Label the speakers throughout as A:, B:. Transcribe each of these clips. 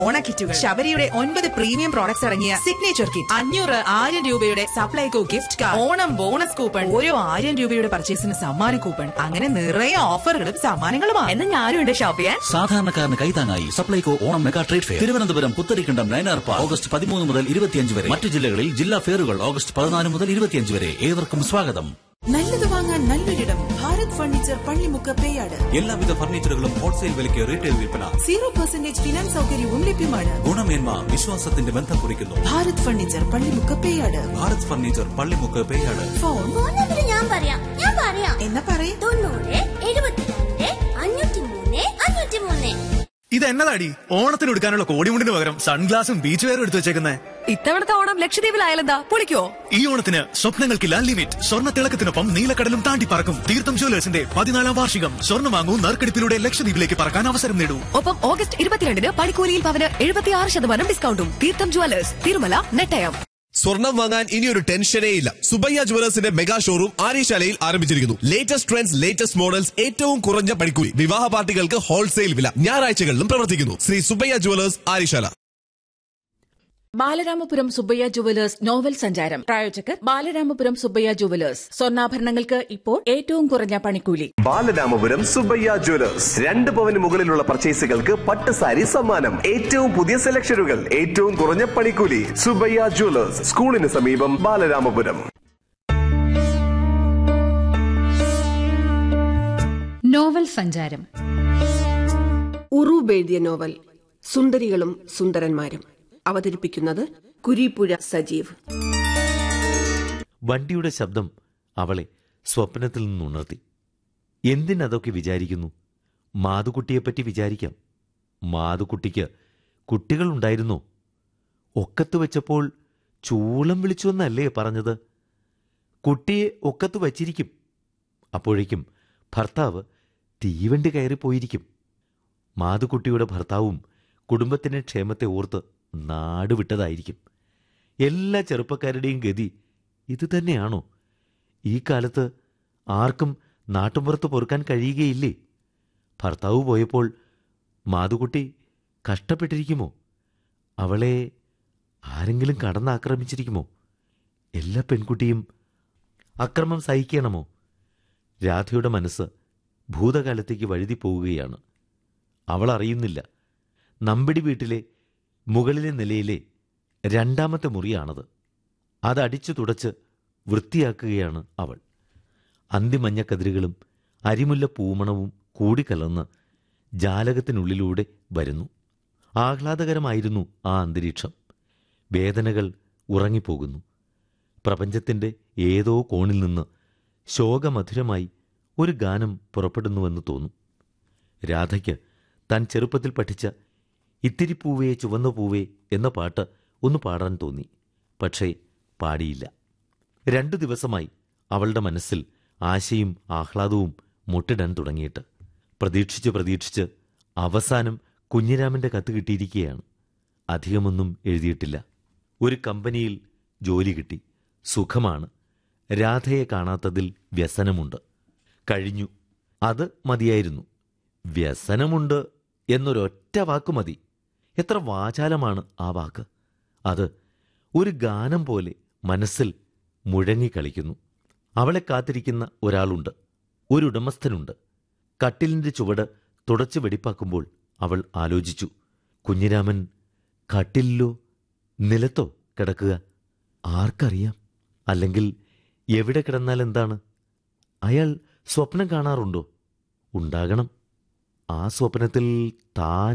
A: ഓണക്കിറ്റുകൾ ശബരിയുടെ ഒൻപത് premium products ഇറങ്ങിയ സിഗ്നേച്ചർ കിറ്റ് അഞ്ഞൂറ് ആയിരം രൂപയുടെ Supplyco gift card Onam bonus coupon ഓരോ ആയിരം രൂപയുടെ പർച്ചേസിന് സമ്മാന കൂപ്പൺ അങ്ങനെ നിറയെ ഓഫറുകളും സമ്മാനങ്ങളുമാണ്
B: എന്ന് ഞാനും ഉണ്ട് ഷോപ്പ് ചെയ്യാൻ
C: സാധാരണക്കാരന് കൈതാങ്ങായി Supplyco Onam mega trade fair Thiruvananthapuram Putharikkandam Nayanar park August പതിമൂന്ന് മുതൽ ഇരുപത്തിയഞ്ച് വരെ മറ്റു ജില്ലകളിൽ ജില്ലാ ഫെയറുകൾ ഓഗസ്റ്റ് പതിനാല് മുതൽ ഇരുപത്തിയഞ്ച് വരെ ഏവർക്കും സ്വാഗതം
A: നല്ലത് വാങ്ങാൻ നല്ലൊരിടം ഭാരത് ഫർണിച്ചർ പള്ളിമുക്ക് പേയാട്
C: എല്ലാവിധ ഫർണിച്ചറുകളും ഹോൾസെയിൽ വിലയ്ക്ക് റീറ്റെയിൽ വിൽപ്പന
A: സീറോ പെർസെന്റേജ് ഫിനാൻസ് സൗകര്യവും ലഭ്യമാണ്
C: ഗുണമേന്മ വിശ്വാസത്തിന്റെ ബന്ധം കുറിക്കുന്നു
A: Bharat furniture Pallimukku Peyad
C: Bharat furniture Pallimukku Peyad
A: phone
D: phone number ഞാൻ പറയാം ഞാൻ പറയാം
A: എന്നാ പറയേ
D: തൊണ്ണൂറ് എഴുപത്തിരണ്ട് അഞ്ഞൂറ്റി മൂന്ന് അഞ്ഞൂറ്റി മൂന്ന്
E: ഇത് എന്നതാടി ഓണത്തിന് എടുക്കാനുള്ള കോടിമുണ്ടിന് പകരം സൺഗ്ലാസും ബീച്ച് വെയറും എടുത്തു വെച്ചേക്കുന്നേ
B: ഇത്തവണത്തെ ഓണം ലക്ഷദ്വീപിലായാലെന്താ പൊളിക്കോ
E: ഈ ഓണത്തിന് സ്വപ്നങ്ങൾക്കില്ല ലിമിറ്റ് സ്വർണ്ണ തിളക്കത്തിനൊപ്പം നീലക്കടലും താണ്ടി പറക്കും തീർത്ഥം ജ്വല്ലേഴ്സിന്റെ പതിനാലാം വാർഷികം സ്വർണ്ണം വാങ്ങൂ നറുക്കെടുപ്പിലൂടെ ലക്ഷദ്വീപിലേക്ക് പറക്കാൻ അവസരം നേടൂ
B: ഒപ്പം ഓഗസ്റ്റ് ഇരുപത്തിരണ്ടിന് പണിക്കൂലിയിൽ പവന് എഴുപത്തിയാറ് ശതമാനം ഡിസ്കൗണ്ടും തീർത്ഥം ജുവലേഴ്സ് തിരുമല നെട്ടയം
F: സ്വർണം വാങ്ങാൻ ഇനിയൊരു ടെൻഷനേ ഇല്ല സുബയ്യ ജുവലേഴ്സിന്റെ മെഗാ ഷോറൂം ആര്യശാലയിൽ ആരംഭിച്ചിരിക്കുന്നു ലേറ്റസ്റ്റ് ട്രെൻഡ്സ് ലേറ്റസ്റ്റ് മോഡൽസ് ഏറ്റവും കുറഞ്ഞ പണിക്കൂലി വിവാഹ പാർട്ടികൾക്ക് ഹോൾസെയിൽ വില ഞായറാഴ്ചകളിലും പ്രവർത്തിക്കുന്നു Shri Subbaiah jewellers Aryasala
G: Balaramapuram Subbaiah jewellers novel സഞ്ചാരം പ്രായോജകർ ബാലരാമപുരം സുബ്ബയ്യ ജുവലേഴ്സ് സ്വർണ്ണാഭരണങ്ങൾക്ക് ഇപ്പോൾ ഏറ്റവും കുറഞ്ഞ പണിക്കൂലി
H: ബാലരാമപുരം സുബയ്യ ജ്വല്ലേഴ്സ് രണ്ട് പവന് മുകളിലുള്ള പർച്ചേസുകൾക്ക് പട്ട് സാരി സമ്മാനം ഏറ്റവും പുതിയ സെലക്ഷനുകൾ ഏറ്റവും കുറഞ്ഞ പണിക്കൂലി സുബയ്യ ജ്വല്ലേഴ്സ് സ്കൂളിന് സമീപം ബാലരാമപുരം
I: നോവൽ സഞ്ചാരം
J: ഉറൂബ് എഴുതിയ നോവൽ സുന്ദരികളും സുന്ദരന്മാരും അവതരിപ്പിക്കുന്നത് കുരീപ്പുഴ സജീവ്
K: വണ്ടിയുടെ ശബ്ദം അവളെ സ്വപ്നത്തിൽ നിന്നുണർത്തി എന്തിനതൊക്കെ വിചാരിക്കുന്നു മാതുക്കുട്ടിയെപ്പറ്റി വിചാരിക്കാം മാതുക്കുട്ടിക്ക് കുട്ടികളുണ്ടായിരുന്നോ ഒക്കത്ത് വെച്ചപ്പോൾ ചൂളം വിളിച്ചുവെന്നല്ലേ പറഞ്ഞത് കുട്ടിയെ ഒക്കത്ത് വച്ചിരിക്കും അപ്പോഴേക്കും ഭർത്താവ് തീവണ്ടി കയറിപ്പോയിരിക്കും മാതുക്കുട്ടിയുടെ ഭർത്താവും കുടുംബത്തിന്റെ ക്ഷേമത്തെ ഓർത്ത് നാട് വിട്ടതായിരിക്കും എല്ലാ ചെറുപ്പക്കാരുടെയും ഗതി ഇത് തന്നെയാണോ ഈ കാലത്ത് ആർക്കും നാട്ടുമ്പുറത്ത് പൊറുക്കാൻ കഴിയുകയില്ലേ ഭർത്താവ് പോയപ്പോൾ മാതുക്കുട്ടി കഷ്ടപ്പെട്ടിരിക്കുമോ അവളെ ആരെങ്കിലും കടന്നാക്രമിച്ചിരിക്കുമോ എല്ലാ പെൺകുട്ടിയും അക്രമം സഹിക്കണമോ രാധയുടെ മനസ്സ് ഭൂതകാലത്തേക്ക് വഴുതി പോവുകയാണ് അവൾ അറിയുന്നില്ല നമ്പിടി വീട്ടിലെ മുകളിലെ നിലയിലെ രണ്ടാമത്തെ മുറിയാണത് അതടിച്ചു തുടച്ച് വൃത്തിയാക്കുകയാണ് അവൾ അന്തിമഞ്ഞക്കതിരുകളും അരിമുല്ല പൂമണവും കൂടിക്കലർന്ന് ജാലകത്തിനുള്ളിലൂടെ വരുന്നു ആഹ്ലാദകരമായിരുന്നു ആ അന്തരീക്ഷം വേദനകൾ ഉറങ്ങിപ്പോകുന്നു പ്രപഞ്ചത്തിന്റെ ഏതോ കോണിൽ നിന്ന് ശോകമധുരമായി ഒരു ഗാനം പുറപ്പെടുന്നുവെന്ന് തോന്നും രാധയ്ക്ക് താൻ ചെറുപ്പത്തിൽ പഠിച്ച ഇത്തിരി പൂവേ ചുവന്ന പൂവേ എന്ന പാട്ട് ഒന്ന് പാടാൻ തോന്നി പക്ഷേ പാടിയില്ല രണ്ടു ദിവസമായി അവളുടെ മനസ്സിൽ ആശയും ആഹ്ലാദവും മുട്ടിടാൻ തുടങ്ങിയിട്ട് പ്രതീക്ഷിച്ച് പ്രതീക്ഷിച്ച് അവസാനം കുഞ്ഞിരാമന്റെ കത്ത് കിട്ടിയിരിക്കുകയാണ് അധികമൊന്നും എഴുതിയിട്ടില്ല ഒരു കമ്പനിയിൽ ജോലി കിട്ടി സുഖമാണ് രാധയെ കാണാത്തതിൽ വ്യസനമുണ്ട് കഴിഞ്ഞു അത് മതിയായിരുന്നു വ്യസനമുണ്ട് എന്നൊരൊറ്റ വാക്ക് മതി എത്ര വാചാലമാണ് ആ വാക്ക് അത് ഒരു ഗാനം പോലെ മനസ്സിൽ മുഴങ്ങിക്കളിക്കുന്നു അവളെ കാത്തിരിക്കുന്ന ഒരാളുണ്ട് ഒരു ഉടമസ്ഥനുണ്ട് കട്ടിലിന്റെ ചുവട് തുടച്ച് വെടിപ്പാക്കുമ്പോൾ അവൾ ആലോചിച്ചു കുഞ്ഞിരാമൻ കട്ടിലിലോ നിലത്തോ കിടക്കുക ആർക്കറിയാം അല്ലെങ്കിൽ എവിടെ കിടന്നാൽ എന്താണ് അയാൾ സ്വപ്നം കാണാറുണ്ടോ ഉണ്ടാകണം ആ സ്വപ്നത്തിൽ താൻ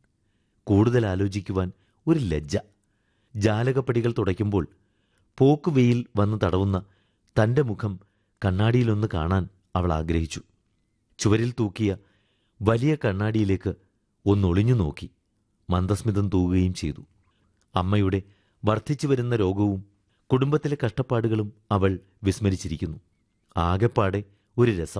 K: കൂടുതൽ ആലോചിക്കുവാൻ ഒരു ലജ്ജ ജാലകപ്പടികൾ തുടയ്ക്കുമ്പോൾ പോക്കുവെയിൽ വന്ന് തടവുന്ന തന്റെ മുഖം കണ്ണാടിയിലൊന്ന് കാണാൻ അവൾ ആഗ്രഹിച്ചു ചുവരിൽ തൂക്കിയ വലിയ കണ്ണാടിയിലേക്ക് ഒന്നൊളിഞ്ഞു നോക്കി മന്ദസ്മിതം തൂകുകയും ചെയ്തു അമ്മയുടെ വർദ്ധിച്ചു വരുന്ന രോഗവും കുടുംബത്തിലെ കഷ്ടപ്പാടുകളും അവൾ വിസ്മരിച്ചിരിക്കുന്നു ആകെപ്പാടെ ഒരു രസം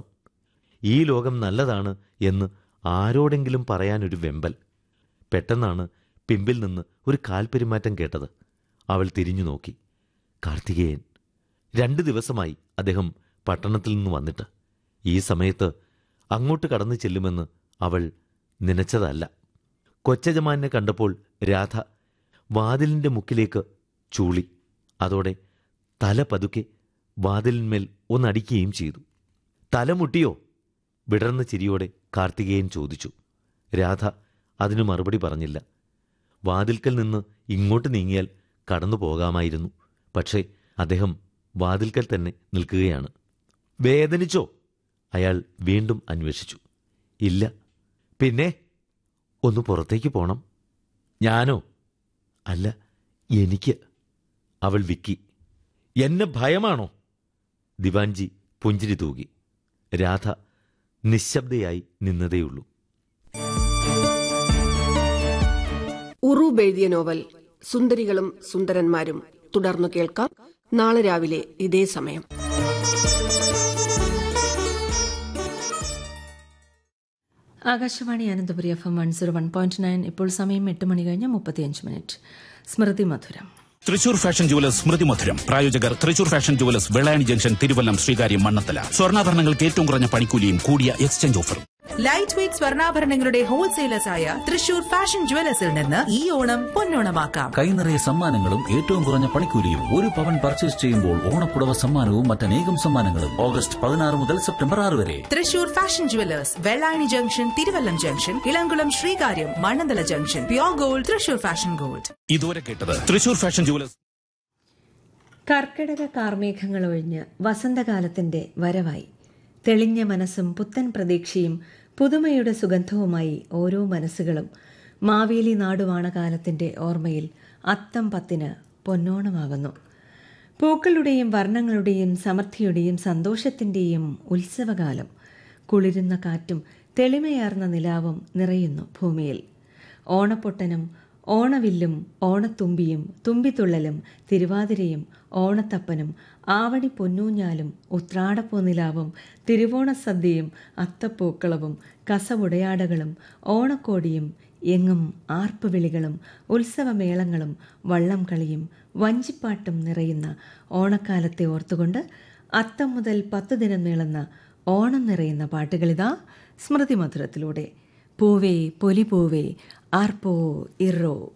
K: ഈ ലോകം നല്ലതാണ് എന്ന് ആരോടെങ്കിലും പറയാനൊരു വെമ്പൽ പെട്ടെന്നാണ് പിമ്പിൽ നിന്ന് ഒരു കാൽപ്പെരുമാറ്റം കേട്ടത് അവൾ തിരിഞ്ഞു നോക്കി കാർത്തികേയൻ രണ്ടു ദിവസമായി അദ്ദേഹം പട്ടണത്തിൽ നിന്ന് വന്നിട്ട് ഈ സമയത്ത് അങ്ങോട്ട് കടന്നു ചെല്ലുമെന്ന് അവൾ നനച്ചതല്ല കൊച്ചജമാനെ കണ്ടപ്പോൾ രാധ വാതിലിന്റെ മുക്കിലേക്ക് ചൂളി അതോടെ തല പതുക്കെ വാതിലിന്മേൽ ഒന്നടിക്കുകയും ചെയ്തു തല മുട്ടിയോ വിടർന്ന ചിരിയോടെ കാർത്തികേയൻ ചോദിച്ചു രാധ അതിനു മറുപടി പറഞ്ഞില്ല വാതിൽക്കൽ നിന്ന് ഇങ്ങോട്ട് നീങ്ങിയാൽ കടന്നു പോകാമായിരുന്നു പക്ഷേ അദ്ദേഹം വാതിൽക്കൽ തന്നെ നിൽക്കുകയാണ് വേദനിച്ചോ അയാൾ വീണ്ടും അന്വേഷിച്ചു ഇല്ല പിന്നെ ഒന്ന് പുറത്തേക്ക് പോണം ഞാനോ അല്ല എനിക്ക് അവൾ വിക്കി എന്നെ ഭയമാണോ ദിവാൻജി പുഞ്ചിരി തൂകി രാധ നിശബ്ദയായി നിന്നതേയുള്ളൂ
J: ഉറൂബ് എഴുതിയ നോവൽ സുന്ദരികളും സുന്ദരന്മാരും തുടർന്നു കേൾക്കാം നാളെ രാവിലെ ഇതേ സമയം
L: Akashvani Ananthapuri F M one zero one point nine ഇപ്പോൾ സമയം എട്ട് മണി കഴിഞ്ഞ് മുപ്പത്തിയഞ്ച് മിനിറ്റ് സ്മൃതി മധുരം
M: തൃശൂർ ഫാഷൻ ജുവലേഴ്സ് സ്മൃതി മധുരം പ്രായോജകർ Thrissur fashion jewellers Vellayani junction Thiruvallam Sreekaryam Mannanthala സ്വർണ്ണാഭരണങ്ങൾക്ക് ഏറ്റവും കുറഞ്ഞ പണിക്കൂലിയും കൂടിയ എക്സ്ചേഞ്ച് ഓഫറും
A: ലൈറ്റ് വെയ്റ്റ് സ്വർണ്ണാഭരണങ്ങളുടെ ഹോൾസെയിലേഴ്സായ തൃശൂർ ഫാഷൻ ജുവലേഴ്സിൽ നിന്ന് ഈ ഓണം പൊന്നോണമാക്കാം
C: കൈനിറയ സമ്മാനങ്ങളും ഏറ്റവും കുറഞ്ഞ പണിക്കൂലിയും ഒരു പവൻ പർച്ചേസ് ചെയ്യുമ്പോൾ ഓണപ്പുടവ സമ്മാനവും മറ്റനേകം സമ്മാനങ്ങളും ഓഗസ്റ്റ് പതിനാറ് മുതൽ സെപ്റ്റംബർ ആറ് വരെ
A: Thrissur fashion jewellers Vellayani junction Thiruvallam junction Elamkulam Sreekaryam Mannanthala junction pure gold Thrissur fashion gold
M: ഇതുവരെ കേട്ടത് തൃശൂർ ഫാഷൻ ജുവലേഴ്സ്
L: കർക്കിടക കാർമേഘങ്ങൾ ഒഴിഞ്ഞ് വസന്തകാലത്തിന്റെ വരവായി തെളിഞ്ഞ മനസ്സും പുത്തൻ പ്രതീക്ഷയും പുതുമയുടെ സുഗന്ധവുമായി ഓരോ മനസ്സുകളും മാവേലി നാടുവാണ കാലത്തിന്റെ ഓർമ്മയിൽ അത്തം പത്തിന് പൊന്നോണമാകുന്നു പൂക്കളുടെയും വർണ്ണങ്ങളുടെയും സമൃദ്ധിയുടെയും സന്തോഷത്തിന്റെയും ഉത്സവകാലം കുളിരുന്ന കാറ്റും തെളിമയാർന്ന നിലാവും നിറയുന്നു ഭൂമിയിൽ ഓണപ്പൊട്ടനും ഓണവില്ലും ഓണത്തുമ്പിയും തുമ്പിത്തുള്ളലും തിരുവാതിരയും ഓണത്തപ്പനും ആവണി പൊന്നൂഞ്ഞാലും ഉത്രാടപ്പൂനിലാവും തിരുവോണസദ്യയും അത്തപ്പൂക്കളവും കസവുടയാടകളും ഓണക്കോടിയും എങ്ങും ആർപ്പുവിളികളും ഉത്സവമേളങ്ങളും വള്ളം കളിയും വഞ്ചിപ്പാട്ടും നിറയുന്ന ഓണക്കാലത്തെ ഓർത്തുകൊണ്ട് അത്തം മുതൽ പത്ത് ദിനം നീളുന്ന ഓണം നിറയുന്ന പാട്ടുകളിതാ സ്മൃതി മധുരത്തിലൂടെ പൂവേ പൊലിപൂവേ ആർപ്പോ ഇറോ